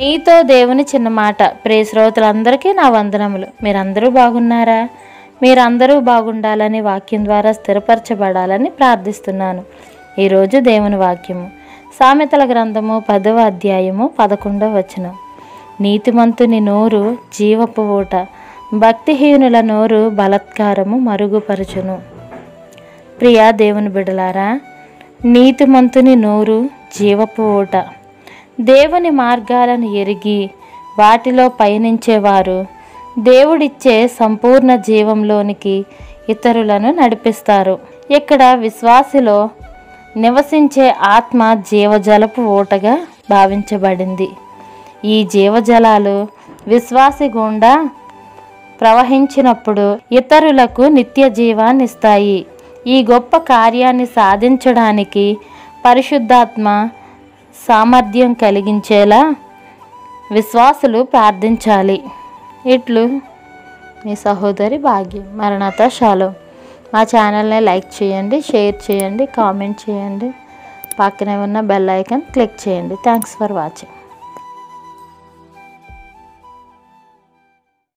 నీతో దేవుని చిన్న మాట ప్రియ శ్రోతలందరికీ నా వందనములు మీరందరూ బాగున్నారా మీరందరూ బాగుండాలని వాక్యం ద్వారా స్థిరపరచబడాలని ప్రార్థిస్తున్నాను ఈరోజు దేవుని వాక్యము సామెతల గ్రంథము పదవ అధ్యాయము పదకొండవ వచనం నీతిమంతుని నోరు జీవపు ఊట భక్తిహీనుల నోరు బలత్కారము మరుగుపరచును ప్రియా దేవుని బిడలారా నీతిమంతుని నోరు జీవపు ఊట దేవుని మార్గాలను ఎరిగి వాటిలో పయనించేవారు దేవుడిచ్చే సంపూర్ణ జీవంలోనికి ఇతరులను నడిపిస్తారు ఇక్కడ విశ్వాసిలో నివసించే ఆత్మ జీవజలపు ఊటగా భావించబడింది ఈ జీవజలాలు విశ్వాసి గుండా ప్రవహించినప్పుడు ఇతరులకు నిత్య జీవాన్ని ఇస్తాయి ఈ గొప్ప కార్యాన్ని సాధించడానికి పరిశుద్ధాత్మ సామర్థ్యం కలిగించేలా విశ్వాసులు ప్రార్థించాలి ఇట్లు మీ సహోదరి భాగ్యం మరణత షాలో మా ఛానల్ని లైక్ చేయండి షేర్ చేయండి కామెంట్ చేయండి పక్కనే ఉన్న బెల్ ఐకాన్ క్లిక్ చేయండి థ్యాంక్స్ ఫర్ వాచింగ్